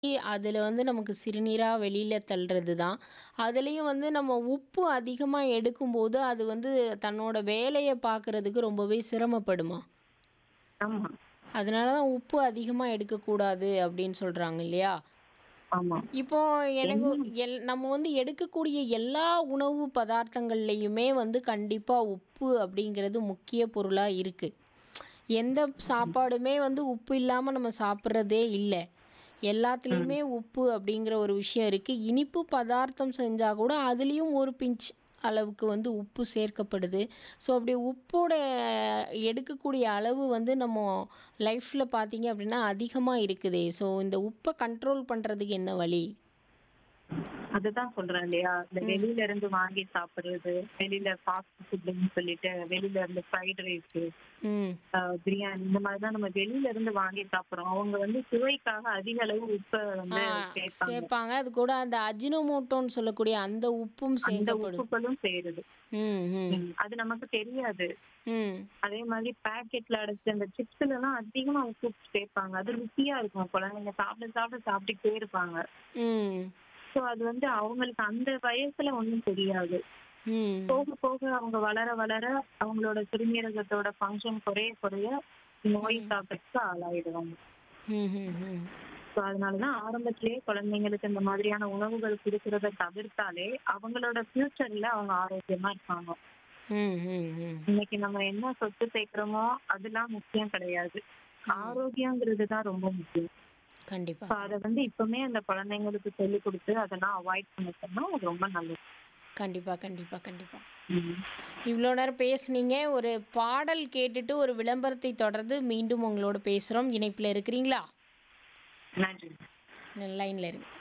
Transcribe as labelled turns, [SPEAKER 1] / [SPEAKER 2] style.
[SPEAKER 1] அதில வந்து நமக்கு சிறுநீரா வெளியில தள்ளுறது தான். அதுலயும் வந்து நம்ம உப்பு அதிகமா எடுக்கும்போது, அது வந்து தன்னோட வேலைய பார்க்குறதுக்கு ரொம்பவே சிரமப்படுமா?
[SPEAKER 2] ஆமா.
[SPEAKER 1] அதனால தான் உப்பு அதிகமா எடுக்கக்கூடாது அப்படின்னு சொல்றாங்க இல்லையா?
[SPEAKER 2] ஆமா.
[SPEAKER 1] இப்போ எனக்கு
[SPEAKER 2] என்ன
[SPEAKER 1] எல் நம்ம வந்து எடுக்கக்கூடிய எல்லா உணவு பதார்த்தங்கள்லயுமே வந்து கண்டிப்பா உப்பு அப்படிங்கிறது முக்கிய பொருளா இருக்கு. எந்த சாப்பாடுமே வந்து உப்பு இல்லாம நம்ம சாப்பிடுறதே இல்ல. எல்லாத்துலயுமே
[SPEAKER 2] ம்.
[SPEAKER 1] உப்பு அப்படிங்கிற ஒரு விஷயம் இருக்கு. இனிப்பு பதார்த்தம் செஞ்சா கூட அதுலயும் ஒரு பிஞ்ச் அளவுக்கு வந்து உப்பு சேர்க்கப்படுது. ஸோ அப்படி உப்போட எடுக்கக்கூடிய அளவு வந்து நம்ம லைஃப்ல பார்த்தீங்க அப்படின்னா அதிகமா இருக்குதே. ஸோ இந்த உப்ப கண்ட்ரோல் பண்றதுக்கு என்ன வழி?
[SPEAKER 2] அதுதான் சொல்றேன் இல்லையா? இந்த
[SPEAKER 1] ம்.
[SPEAKER 2] வெளியில இருந்து வாங்கி சாப்பிடுறது, வெளியில ஃபாஸ்ட் ஃபுட்ன்னு சொல்லிட்டு வெளியில இருந்து ஃப்ரைட் ரைஸ்,
[SPEAKER 1] ம்.
[SPEAKER 2] அ பிரியாணி இந்த மாதிரி தான் நம்ம வெளியில இருந்து வாங்கி சாப்பிடுறோம். அவங்க வந்து சுவைக்காக அதிக அளவு உப்ப
[SPEAKER 1] ஆ
[SPEAKER 2] வந்து சேர்ப்பாங்க.
[SPEAKER 1] சேர்ப்பாங்க. அது கூட அந்த அஜினோமோட்டோன்னு சொல்லக்கூடிய அந்த உப்பும்
[SPEAKER 2] அந்த
[SPEAKER 1] சேர்க்கப்படுது.
[SPEAKER 2] உப்புக்களும் சேருது.
[SPEAKER 1] ம், ம்.
[SPEAKER 2] ம். அது நமக்கு தெரியாது.
[SPEAKER 1] ம்.
[SPEAKER 2] அதே மாதிரி பாக்கெட்ல அடைச்ச அந்த சிப்ஸ்ல எல்லாம் அதிகமா உப்பு சேர்ப்பாங்க. அது ருசியா இருக்கும். குழந்தைங்க சாப்பிட சாப்பிட சாப்பிட்டுக்கிட்டே இருப்பாங்க.
[SPEAKER 1] ம்.
[SPEAKER 2] ஸோ அது வந்து அவங்களுக்கு அந்த வயசுல ஒண்ணும் தெரியாது.
[SPEAKER 1] ம்.
[SPEAKER 2] போக போக அவங்க வளர வளர அவங்களோட சிறுநீரகத்தோட ஃபங்ஷன் குறைய குறைய நோய்
[SPEAKER 1] ம்.
[SPEAKER 2] தாக்கத்துக்கு ஆளாயிடுவாங்க.
[SPEAKER 1] ம்ஹ்ஹ்ம்.
[SPEAKER 2] ஸோ அதனாலதான் ஆரம்பத்திலேயே குழந்தைங்களுக்கு இந்த மாதிரியான உணவுகள் குடுக்கறத தவிர்த்தாலே அவங்களோட ஃபியூச்சர்ல அவங்க ஆரோக்கியமா இருப்பாங்க.
[SPEAKER 1] ம், ம், ம்.
[SPEAKER 2] இன்னைக்கு நம்ம என்ன சொத்து சேர்க்கிறோமோ அதெல்லாம் முக்கியம் கிடையாது.
[SPEAKER 1] ம்.
[SPEAKER 2] ஆரோக்கியங்கிறது தான் ரொம்ப முக்கியம்.
[SPEAKER 1] கண்டிப்பா.
[SPEAKER 2] ஸோ அத வந்து இப்பவுமே அந்த குழந்தைங்களுக்கு சொல்லிக் கொடுத்து அதெல்லாம் அவாய்ட் பண்ண சொன்னா அது ரொம்ப நல்லது.
[SPEAKER 1] கண்டிப்பா, கண்டிப்பா, கண்டிப்பா.
[SPEAKER 2] ம்.
[SPEAKER 1] இவ்வளோ நேரம் பேசுனீங்க. ஒரு பாடல் கேட்டுட்டு ஒரு விளம்பரத்தை தொடர்ந்து மீண்டும் உங்களோட பேசுறோம். இணைப்பில இருக்கிறீங்களா?
[SPEAKER 2] நன்றி.
[SPEAKER 1] லைன்ல இருங்க.